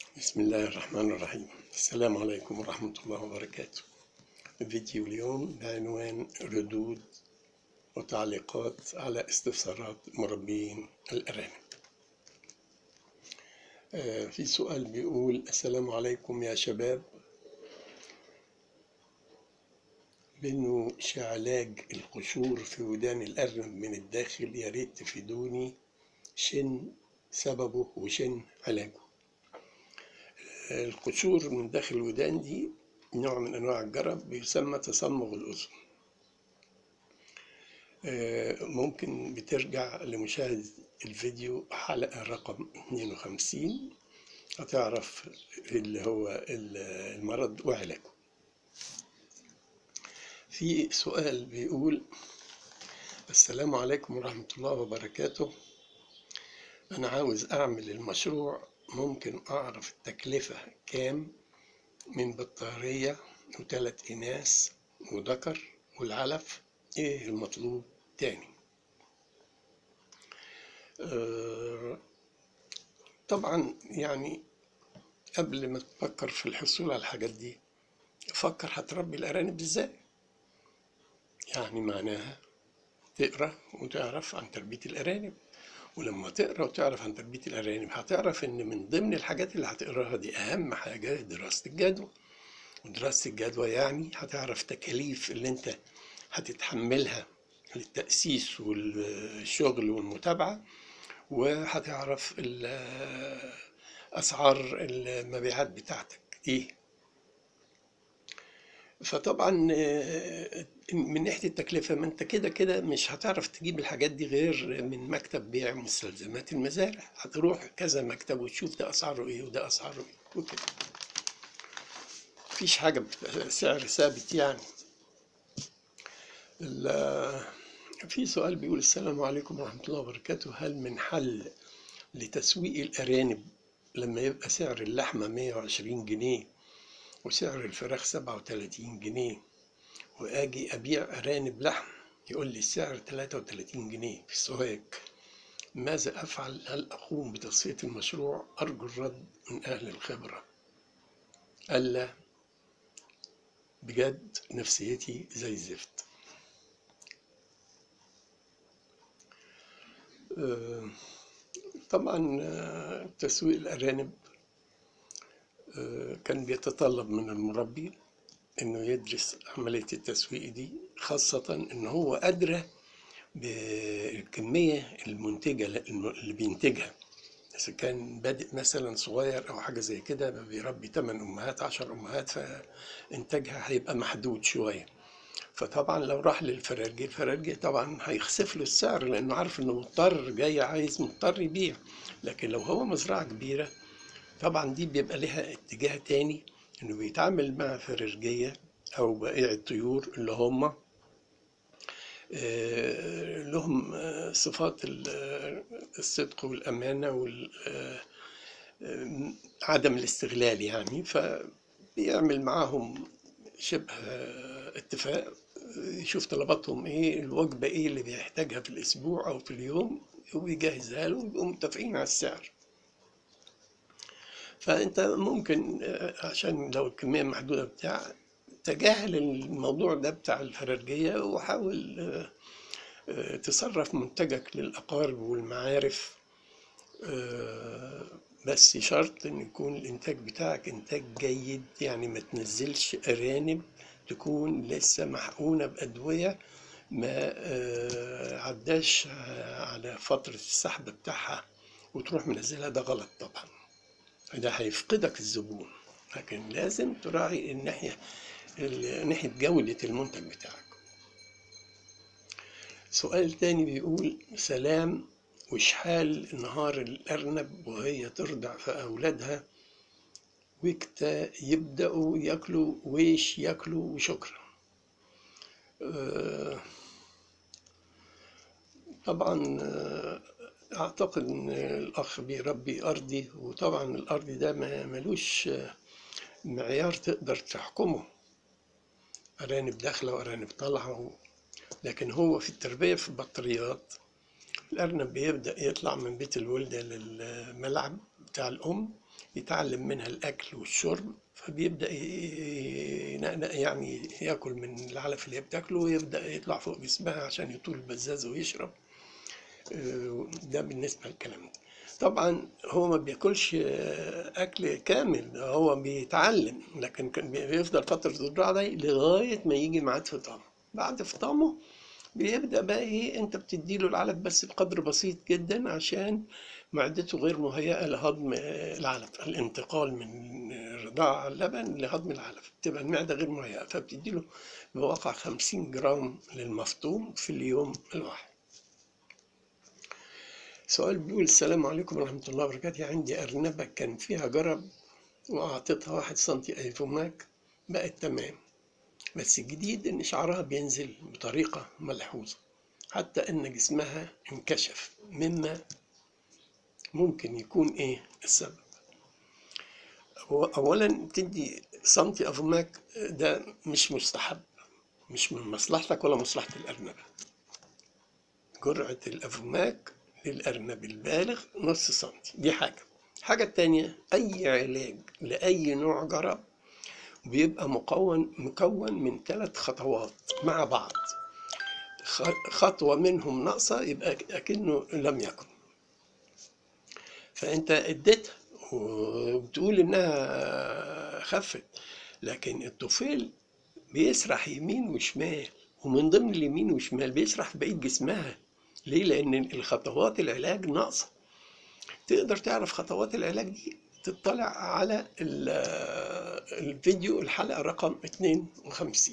بسم الله الرحمن الرحيم السلام عليكم ورحمة الله وبركاته فيديو اليوم بعنوان ردود وتعليقات على استفسارات مربين الأرانب آه، في سؤال بيقول السلام عليكم يا شباب بنوش علاج القشور في ودان الأرنب من الداخل يا ريت تفيدوني شن سببه وشن علاجه القشور من داخل الودان دي نوع من أنواع الجرب بيسمى تصمغ الأذن آه، ممكن بترجع لمشاهدة الفيديو حلقة رقم 52 هتعرف اللي هو المرض وعلاجه في سؤال بيقول السلام عليكم ورحمة الله وبركاته أنا عاوز أعمل المشروع ممكن أعرف التكلفة كام من بطارية وثلاث إناث وذكر والعلف إيه المطلوب تاني آه، طبعا يعني قبل ما تفكر في الحصول على الحاجات دي فكر هتربي الأرانب إزاي يعني معناها تقرأ وتعرف عن تربية الأرانب ولما تقرا وتعرف عن تربيه الارانب هتعرف ان من ضمن الحاجات اللي هتقراها دي اهم حاجه دراسه الجدوى ودراسه الجدوى يعني هتعرف تكاليف اللي انت هتتحملها للتاسيس والشغل والمتابعه وهتعرف ال- اسعار المبيعات بتاعتك ايه فطبعا آه، من ناحيه التكلفه ما انت كده كده مش هتعرف تجيب الحاجات دي غير من مكتب بيع مستلزمات المزارع هتروح كذا مكتب وتشوف ده اسعاره ايه وده اسعاره ايه وكده مفيش حاجه بتبقى سعر ثابت يعني ال- في سؤال بيقول السلام عليكم ورحمه الله وبركاته هل من حل لتسويق الارانب لما يبقى سعر اللحمه 120 جنيه وسعر الفراخ 37 جنيه واجي ابيع ارانب لحم يقول لي السعر 33 جنيه في السوهاج ماذا افعل هل اقوم بتصفيه المشروع ارجو الرد من اهل الخبره الا بجد نفسيتي زي الزفت آه، طبعا آه، تسويق الارانب آه، كان بيتطلب من المربي انه يدرس عملية التسويق دي خاصة ان هو ادرى بالكمية المنتجة اللي بينتجها إذا كان بادئ مثلا صغير أو حاجة زي كده بيربي 8 أمهات 10 أمهات فإنتاجها هيبقى محدود شوية فطبعا لو راح للفرارجي الفرارجي طبعا هيخسف له السعر لأنه عارف إنه مضطر جاي عايز مضطر يبيع لكن لو هو مزرعة كبيرة طبعا دي بيبقى لها اتجاه تاني انه بيتعامل مع فرارجية او بائع الطيور اللي هم آه، لهم آه، صفات ال- آه، الصدق والأمانة وعدم الاستغلال يعني فبيعمل معاهم شبه آه، اتفاق آه، يشوف طلباتهم ايه الوجبة ايه اللي بيحتاجها في الأسبوع أو في اليوم ويجهزها له ويبقوا متفقين على السعر فانت ممكن آه، عشان لو الكميه محدوده بتاع تجاهل الموضوع ده بتاع الفرارجيه وحاول آه، آه، تصرف منتجك للاقارب والمعارف آه، بس شرط ان يكون الانتاج بتاعك انتاج جيد يعني ما تنزلش ارانب تكون لسه محقونه بادويه ما آه، عداش على فتره السحب بتاعها وتروح منزلها ده غلط طبعا ده هيفقدك الزبون لكن لازم تراعي الناحية ال- ناحية جودة المنتج بتاعك سؤال تاني بيقول سلام وشحال نهار الأرنب وهي ترضع في أولادها وقتا يبدأوا ياكلوا ويش ياكلوا وشكرا آه، طبعا آه، أعتقد إن الأخ بيربي أرضي وطبعا الأرض ده ما- ملوش آه، معيار تقدر تحكمه أرانب داخلة وأرانب طالعة و- لكن هو في التربية في البطاريات الأرنب بيبدأ يطلع من بيت الولدة للملعب بتاع الأم يتعلم منها الأكل والشرب فبيبدأ ي- ينقنق يعني ياكل من العلف اللي هي بتاكله ويبدأ يطلع فوق جسمها عشان يطول البزاز ويشرب آه، ده بالنسبة للكلام ده طبعا هو ما بياكلش آه، أكل كامل هو بيتعلم لكن كان بي- بيفضل فترة الرضاعة دي لغاية ما يجي ميعاد فطامه بعد فطامه بيبدأ بقى إيه أنت بتديله العلف بس بقدر بسيط جدا عشان معدته غير مهيئة لهضم آه، العلف الانتقال من رضاعة اللبن لهضم العلف تبقى المعدة غير مهيئة فبتديله بواقع 50 جرام للمفطوم في اليوم الواحد سؤال بيقول السلام عليكم ورحمة الله وبركاته عندي أرنبة كان فيها جرب وأعطيتها واحد سنتي أيفوماك بقت تمام بس الجديد إن شعرها بينزل بطريقة ملحوظة حتى إن جسمها انكشف مما ممكن يكون إيه السبب هو أولا تدي سنتي أفوماك ده مش مستحب مش من مصلحتك ولا مصلحة الأرنبة جرعة الأفوماك للأرنب البالغ نص سنتي دي حاجة الحاجة التانية أي علاج لأي نوع جرب بيبقى مكون مكون من ثلاث خطوات مع بعض خ- خطوة منهم ناقصة يبقى أكنه لم يكن فأنت اديتها وبتقول إنها خفت لكن الطفيل بيسرح يمين وشمال ومن ضمن اليمين وشمال بيسرح في بقية جسمها ليه؟ لأن الخطوات العلاج ناقصة تقدر تعرف خطوات العلاج دي تطلع على ال- الفيديو الحلقة رقم 52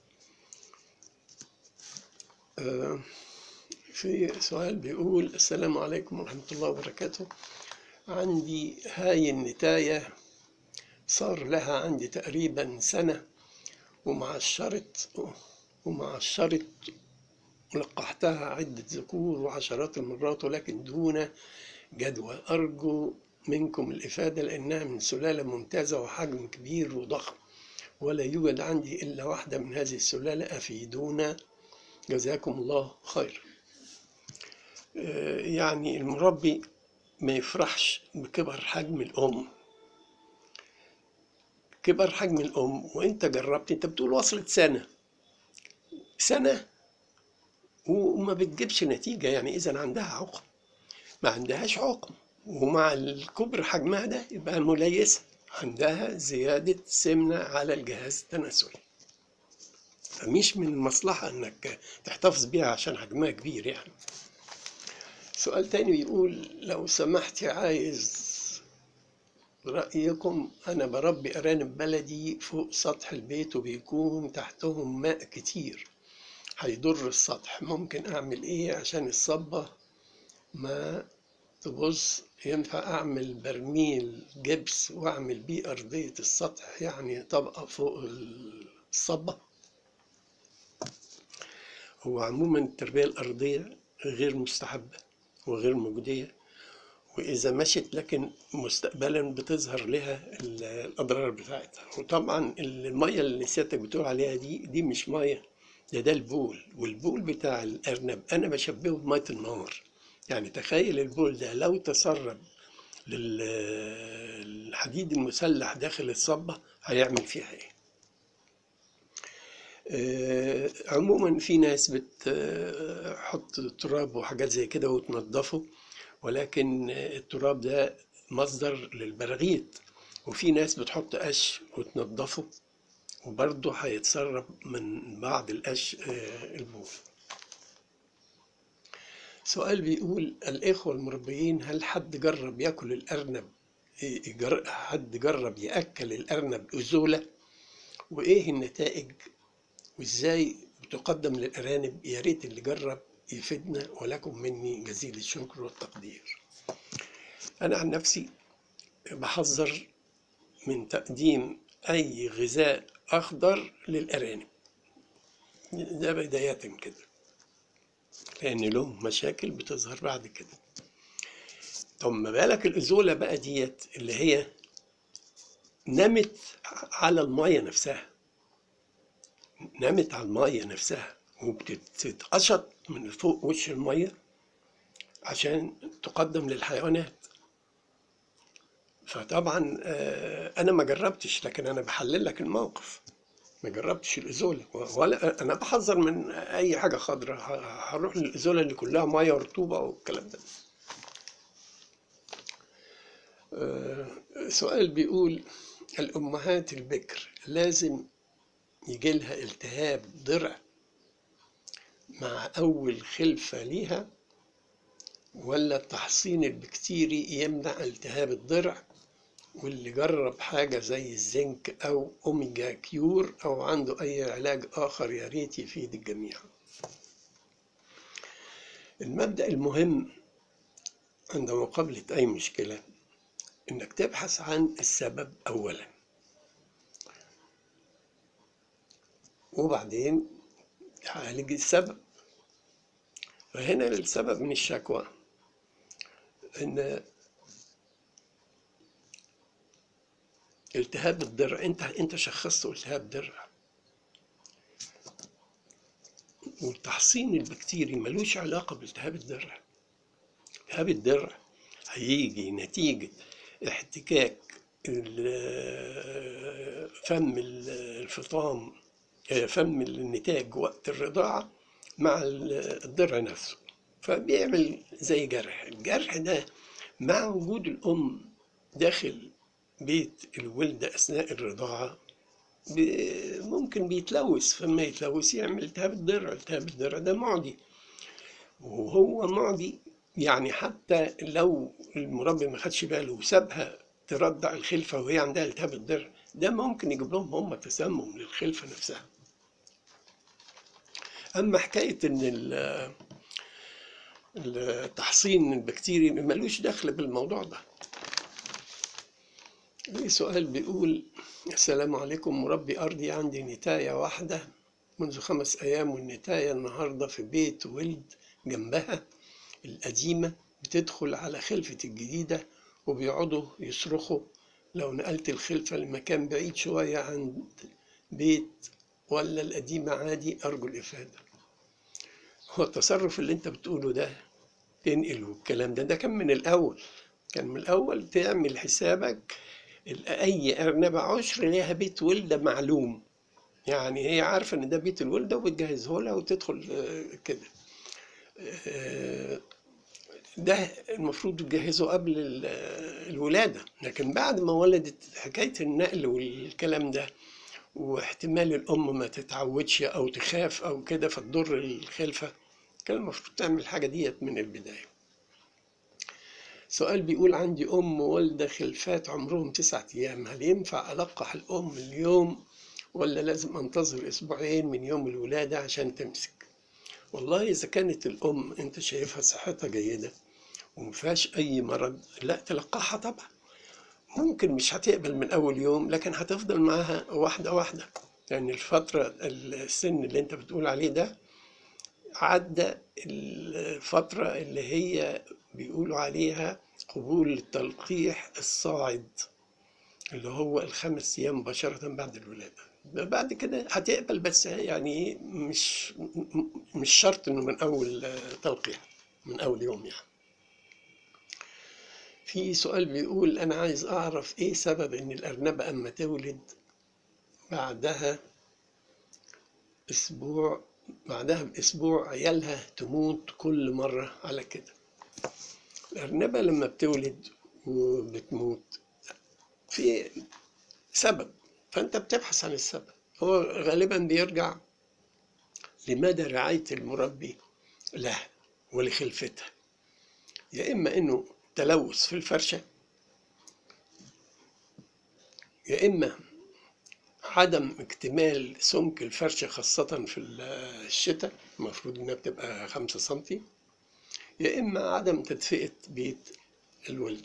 آه، في سؤال بيقول السلام عليكم ورحمة الله وبركاته عندي هاي النتاية صار لها عندي تقريبا سنة ومعشرت ومعشرت ولقحتها عدة ذكور وعشرات المرات ولكن دون جدوى أرجو منكم الإفادة لأنها من سلالة ممتازة وحجم كبير وضخم ولا يوجد عندي إلا واحدة من هذه السلالة أفيدونا جزاكم الله خير آه، يعني المربي ما يفرحش بكبر حجم الأم كبر حجم الأم وأنت جربت أنت بتقول وصلت سنة سنة وما بتجيبش نتيجة يعني إذا عندها عقم ما عندهاش عقم ومع الكبر حجمها ده يبقى مليسة عندها زيادة سمنة على الجهاز التناسلي فمش من المصلحة انك تحتفظ بيها عشان حجمها كبير يعني سؤال تاني بيقول لو سمحت عايز رأيكم أنا بربي أرانب بلدي فوق سطح البيت وبيكون تحتهم ماء كتير هيضر السطح ممكن أعمل إيه عشان الصبة ما تبص ينفع أعمل برميل جبس وأعمل بيه أرضية السطح يعني طبقة فوق الصبة هو عموما التربية الأرضية غير مستحبة وغير مجدية وإذا مشت لكن مستقبلا بتظهر لها ال- الأضرار بتاعتها وطبعا المية اللي سيادتك بتقول عليها دي دي مش مية ده ده البول والبول بتاع الأرنب أنا بشبهه بمية النار يعني تخيل البول ده لو تسرب للحديد المسلح داخل الصبة هيعمل فيها ايه آه، عموما في ناس بتحط تراب وحاجات زي كده وتنضفه ولكن التراب ده مصدر للبراغيث وفي ناس بتحط قش وتنضفه وبرضه هيتسرب من بعض القش آه، البول سؤال بيقول الإخوة المربيين هل حد جرب ياكل الأرنب يجر- حد جرب يأكل الأرنب أزولة وإيه النتائج وإزاي بتقدم للأرانب يا ريت اللي جرب يفيدنا ولكم مني جزيل الشكر والتقدير أنا عن نفسي بحذر من تقديم أي غذاء أخضر للأرانب ده بداية كده لأن له مشاكل بتظهر بعد كده طب ما بالك الأزولة بقى ديت اللي هي نمت على المية نفسها نمت على المية نفسها وبتتقشط من فوق وش المية عشان تقدم للحيوانات فطبعا آه، انا ما جربتش لكن انا بحلل لك الموقف ما جربتش الازوله ولا انا بحذر من اي حاجه خضراء ه- هروح للازوله اللي كلها ميه ورطوبه والكلام ده آه، سؤال بيقول الامهات البكر لازم يجي لها التهاب ضرع مع اول خلفه ليها ولا التحصين البكتيري يمنع التهاب الضرع واللي جرب حاجة زي الزنك أو أوميجا كيور أو عنده أي علاج آخر يا ريت يفيد الجميع المبدأ المهم عند مقابلة أي مشكلة إنك تبحث عن السبب أولا وبعدين تعالج السبب فهنا السبب من الشكوى إن التهاب الضرع انت انت شخصت التهاب ضرع والتحصين البكتيري ملوش علاقة بالتهاب الضرع التهاب الضرع هيجي نتيجة احتكاك ال- فم الفطام فم النتاج وقت الرضاعة مع الضرع نفسه فبيعمل زي جرح الجرح ده مع وجود الأم داخل بيت الولد أثناء الرضاعة ب- ممكن بيتلوث فما يتلوث يعمل التهاب الضرع التهاب الضرع ده معدي وهو معدي يعني حتى لو المربي ما خدش باله وسابها ترضع الخلفة وهي عندها التهاب الضرع ده ممكن يجيب لهم هم تسمم للخلفة نفسها أما حكاية إن ال- التحصين البكتيري ملوش دخل بالموضوع ده في سؤال بيقول السلام عليكم مربي أرضي عندي نتاية واحدة منذ خمس أيام والنتاية النهاردة في بيت ولد جنبها القديمة بتدخل على خلفة الجديدة وبيقعدوا يصرخوا لو نقلت الخلفة لمكان بعيد شوية عن بيت ولا القديمة عادي أرجو الإفادة هو التصرف اللي أنت بتقوله ده تنقل والكلام ده ده كان من الأول كان من الأول تعمل حسابك ال- أي أرنبة عشر ليها بيت ولدة معلوم يعني هي عارفة إن ده بيت الولدة وبتجهزه لها وتدخل آه، كده آه، ده المفروض تجهزه قبل ال- الولادة لكن بعد ما ولدت حكاية النقل والكلام ده واحتمال الأم ما تتعودش أو تخاف أو كده فتضر الخلفة كان المفروض تعمل الحاجة ديت من البداية سؤال بيقول عندي أم والدة خلفات عمرهم تسعة أيام هل ينفع ألقح الأم اليوم ولا لازم أنتظر أسبوعين من يوم الولادة عشان تمسك والله إذا كانت الأم أنت شايفها صحتها جيدة ومفيهاش أي مرض لا تلقحها طبعا ممكن مش هتقبل من أول يوم لكن هتفضل معاها واحدة واحدة يعني الفترة السن اللي أنت بتقول عليه ده عدى الفترة اللي هي بيقولوا عليها قبول التلقيح الصاعد اللي هو الخمس أيام مباشرة بعد الولادة بعد كده هتقبل بس يعني مش مش شرط إنه من أول تلقيح من أول يوم يعني في سؤال بيقول أنا عايز أعرف إيه سبب إن الأرنبة أما تولد بعدها أسبوع بعدها بأسبوع عيالها تموت كل مرة على كده الأرنبة لما بتولد وبتموت في سبب فأنت بتبحث عن السبب هو غالبا بيرجع لمدى رعاية المربي لها ولخلفتها يا إما إنه تلوث في الفرشة يا إما عدم اكتمال سمك الفرشة خاصة في الشتاء المفروض إنها بتبقى خمسة سنتي يا إما عدم تدفئة بيت الولدة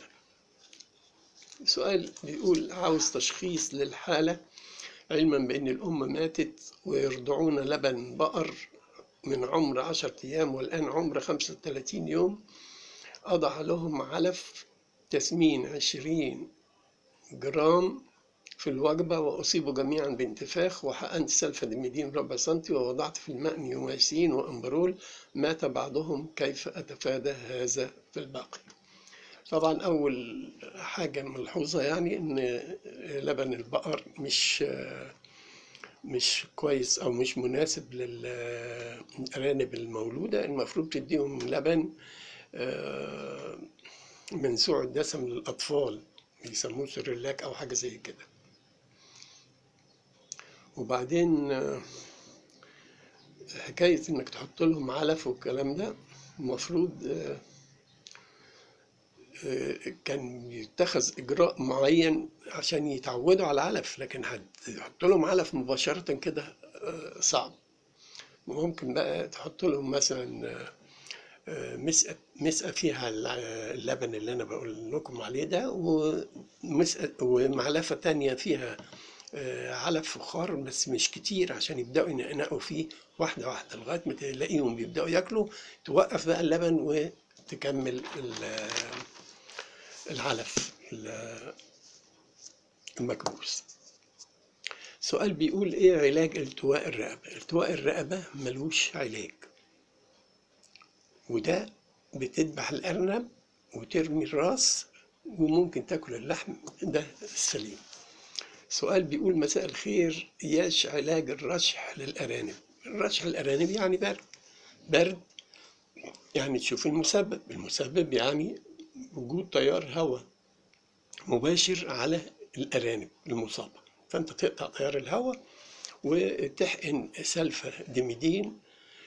سؤال بيقول عاوز تشخيص للحالة علما بأن الأم ماتت ويرضعون لبن بقر من عمر عشرة أيام والآن عمر خمسة وثلاثين يوم أضع لهم علف تسمين عشرين جرام في الوجبة وأصيبوا جميعا بانتفاخ وحقنت سلفاديميدين ربع سنتي ووضعت في الماء نيوميسين وأمبرول مات بعضهم كيف أتفادى هذا في الباقي طبعا أول حاجة ملحوظة يعني إن لبن البقر مش مش كويس أو مش مناسب للأرانب المولودة المفروض تديهم لبن آه، منسوع الدسم للأطفال بيسموه سيريلاك أو حاجة زي كده وبعدين آه، حكاية إنك تحط لهم علف والكلام ده المفروض آه، آه، كان يتخذ إجراء معين عشان يتعودوا على العلف لكن هتحط لهم علف مباشرة كده آه، صعب ممكن بقى تحط لهم مثلا آه، آه، مسقة مسقة فيها الع- اللبن اللي أنا بقول لكم عليه ده ومسقة ومعلفة تانية فيها آه، علف فخار بس مش كتير عشان يبدأوا ينقنقوا فيه واحدة واحدة لغاية ما تلاقيهم بيبدأوا ياكلوا توقف بقى اللبن وتكمل ال- العلف ال- المكبوس سؤال بيقول ايه علاج التواء الرقبة التواء الرقبة ملوش علاج وده بتذبح الأرنب وترمي الراس وممكن تاكل اللحم ده السليم سؤال بيقول مساء الخير ايش علاج الرشح للأرانب الرشح للأرانب يعني برد برد يعني تشوف المسبب المسبب يعني وجود تيار هواء مباشر على الأرانب المصابة فأنت تقطع تيار الهواء وتحقن سلفا ديميدين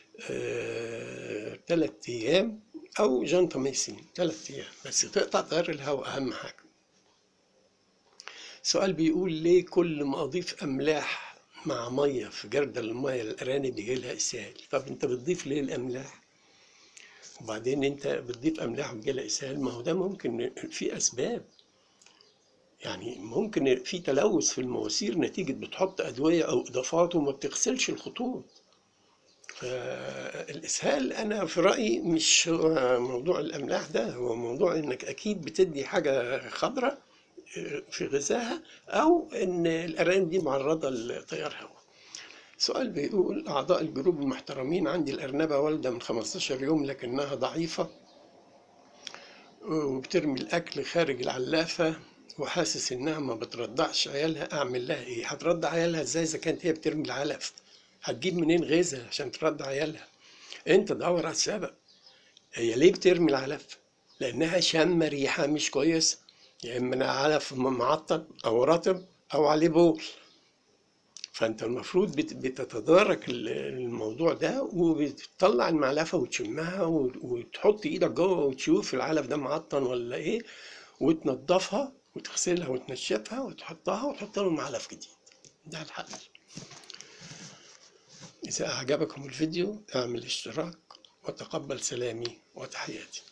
آه، تلات أيام أو جنتاميسين تلات أيام بس تقطع تيار الهواء أهم حاجة سؤال بيقول ليه كل ما أضيف أملاح مع مية في جردل المية للأرانب يجي لها إسهال طب أنت بتضيف ليه الأملاح وبعدين أنت بتضيف أملاح ويجي لها إسهال ما هو ده ممكن في أسباب يعني ممكن في تلوث في المواسير نتيجة بتحط أدوية أو إضافات وما بتغسلش الخطوط فالإسهال أنا في رأيي مش هو موضوع الأملاح ده هو موضوع إنك أكيد بتدي حاجة خضراء في غذائها أو إن الأرانب دي معرضة لتيار هواء سؤال بيقول أعضاء الجروب المحترمين عندي الأرنبة والدة من 15 يوم لكنها ضعيفة وبترمي الأكل خارج العلافة وحاسس إنها ما بترضعش عيالها أعمل لها إيه؟ هترضع عيالها إزاي إذا كانت هي بترمي العلف؟ هتجيب منين غذاء عشان ترضع عيالها؟ أنت دور على السبب هي ليه بترمي العلف؟ لأنها شامة ريحة مش كويسة يا إما علف معطل أو رطب أو عليه بول فأنت المفروض بت- بتتدارك ال- الموضوع ده وبتطلع المعلفة وتشمها وت- وتحط إيدك جوه وتشوف العلف ده معطن ولا إيه وتنضفها وتغسلها وتنشفها وتحطها وتحط لهم علف جديد ده الحل إذا أعجبكم الفيديو اعمل اشتراك وتقبل سلامي وتحياتي